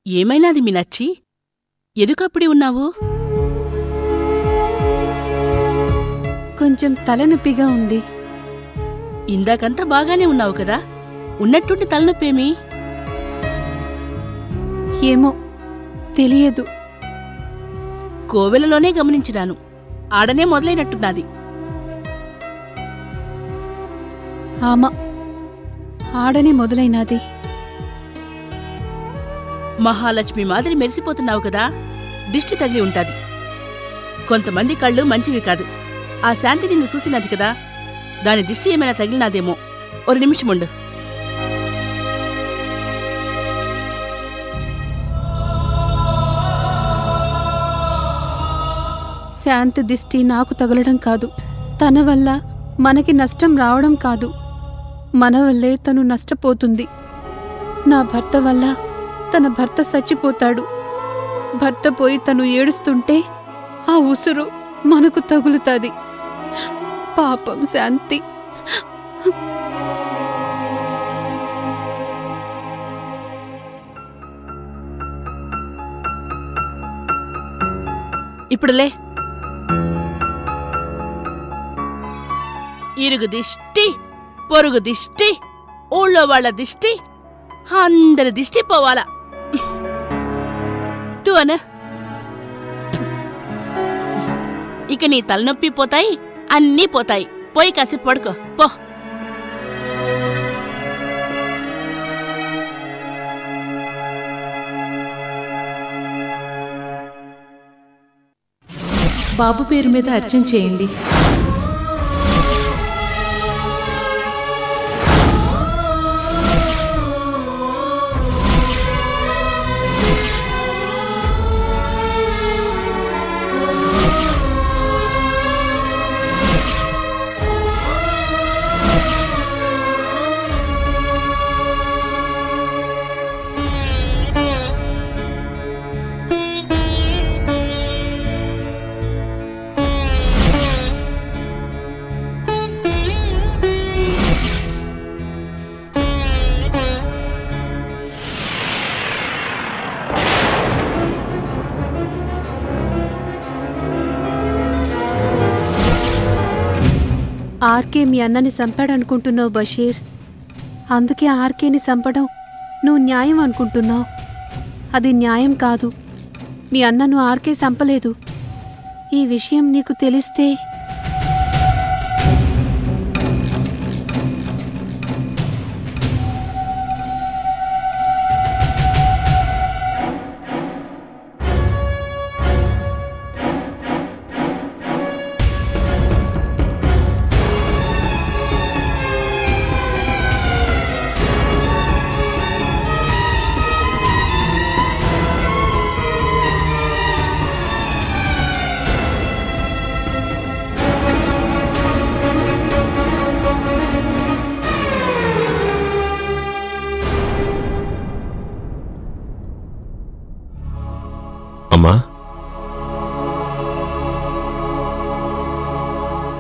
ఏమైనాది మీనచ్చి ఎదుకప్పుడి ఉన్నావు కొంచెం తలనొప్పిగా ఉంది ఇందాకంతా బాగానే ఉన్నావు కదా ఉన్నట్టుండి తలనొప్పేమి ఏమో తెలియదు కోవెలలోనే గమనించినాను ఆడనే మొదలైనట్టున్నది ఆమా ఆడనే మొదలైనాది మహాలక్ష్మి మాదిరి మెరిసిపోతున్నావు కదా దిష్టి తగిలి ఉంటాది కొంతమంది కళ్ళు మంచివి కాదు ఆ శాంతి నిన్ను చూసినది కదా దాని దిష్టి ఏమైనా తగిలినాదేమో ఒక నిమిషముండు శాంతి దిష్టి నాకు తగలడం కాదు తన వల్ల మనకి నష్టం రావడం కాదు మన వల్లే తను నష్టపోతుంది నా భర్త వల్ల తన భర్త చచ్చిపోతాడు భర్త పోయి తను ఏడుస్తుంటే ఆ ఉసురు మనకు తగులుతాది పాపం శాంతి ఇప్పుడులే ఇరుగు దిష్టి పొరుగు దిష్టి ఊళ్ళో వాళ్ళ దిష్టి అందరి దిష్టి పోవాలా తూ అను ఇక నీ తలనొప్పి పోతాయి అన్నీ పోతాయి పోయి కాసేపు పడుకో పో బాబు పేరు మీద అర్చన చేయండి ఆర్కే మీ అన్నని చంపాడనుకుంటున్నావు బషీర్ అందుకే ఆర్కేని చంపడం నువ్వు న్యాయం అనుకుంటున్నావు అది న్యాయం కాదు మీ అన్నను ఆర్కే చంపలేదు ఈ విషయం నీకు తెలిస్తే అమ్మా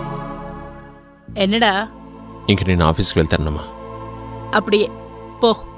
ఎన్నడా ఇంక నేను ఆఫీస్కి వెళ్తానమ్మా அப்படியே போ